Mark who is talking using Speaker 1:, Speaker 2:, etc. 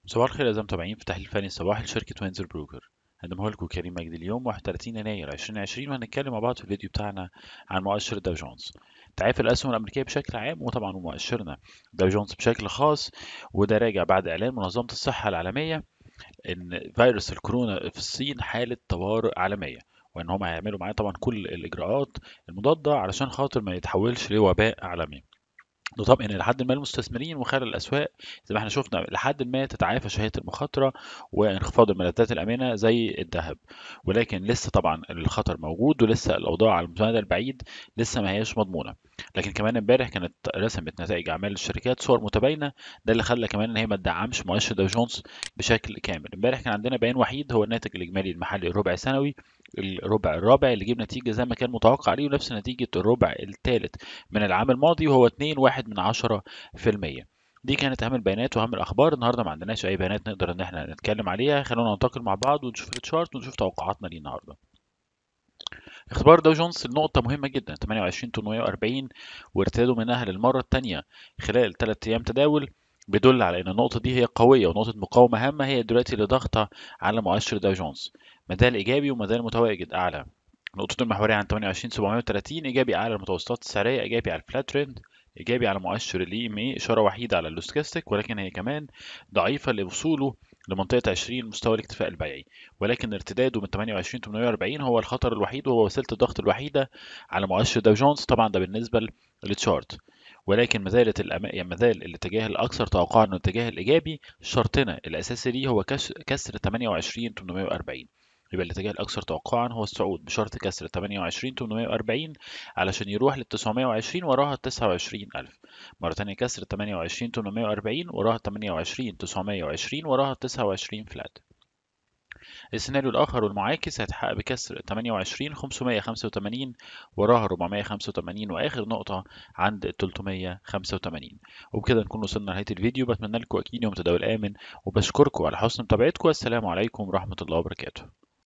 Speaker 1: صباح الخير أعزائي المتابعين في تحليل فني صباحي لشركة وينزر بروكر هنقدمه لكم كريم مجدي اليوم 31 يناير 2020 وهنتكلم مع بعض في الفيديو بتاعنا عن مؤشر داو جونز تعافي الأسهم الأمريكية بشكل عام وطبعا مؤشرنا داو جونز بشكل خاص وده راجع بعد إعلان منظمة الصحة العالمية إن فيروس الكورونا في الصين حالة طوارئ عالمية وإن هم هيعملوا معاه طبعا كل الإجراءات المضادة علشان خاطر ما يتحولش لوباء عالمي ده طبعا ان لحد ما المستثمرين وخلى الاسواق زي ما احنا شفنا لحد ما تتعافى شهيه المخاطره وانخفاض الملاذات الامنه زي الذهب ولكن لسه طبعا الخطر موجود ولسه الاوضاع على المدى البعيد لسه ما هياش مضمونه لكن كمان امبارح كانت رسمت نتائج اعمال الشركات صور متباينه ده اللي خلى كمان ان هي ما تدعمش مؤشر داو جونز بشكل كامل امبارح كان عندنا بيان وحيد هو الناتج الاجمالي المحلي الربع سنوي الربع الرابع اللي جيب نتيجه زي ما كان متوقع عليه ونفس نتيجه الربع الثالث من العام الماضي وهو 2 واحد من عشرة في المية دي كانت اهم البيانات واهم الاخبار النهارده ما عندناش اي بيانات نقدر ان احنا نتكلم عليها خلونا ننتقل مع بعض ونشوف التشارت ونشوف توقعاتنا ليه النهارده اختبار داو جونز النقطة مهمة جدا 28840 وارتداده منها للمرة الثانية خلال 3 أيام تداول بيدل على ان النقطة دي هي قوية ونقطة مقاومة هامة هي دلوقتي اللي ضاغطة على مؤشر داو جونز مازال ايجابي ومازال متواجد اعلى نقطته المحورية عن 28730 ايجابي اعلى المتوسطات السعرية ايجابي على الفلات ترند ايجابي على مؤشر الاي ام اي اشاره وحيده على اللوستكاستيك ولكن هي كمان ضعيفه لوصوله لمنطقه 20 مستوى الاكتفاء البيعي ولكن ارتداده من 28840 هو الخطر الوحيد وهو وسيله الضغط الوحيده على مؤشر داو جونز طبعا ده بالنسبه للتشارت ولكن ما زالت الأما... يعني ما زال الاتجاه الاكثر توقعا انه الاتجاه الايجابي شرطنا الاساسي ليه هو كسر 28840 يبقى الاتجاه الأكثر توقعا هو الصعود بشرط كسر 28 840 علشان يروح لل 920 وراها ال 29000 مرة تانية كسر 28 840 وراها 28 920 وراها 29 فلات السيناريو الآخر والمعاكس هيتحقق بكسر 28 585 وراها 485 وآخر نقطة عند 385 وبكده نكون وصلنا لنهاية الفيديو بتمنى لكم أكيد يوم تداول آمن وبشكركم على حسن متابعتكم والسلام عليكم ورحمة الله وبركاته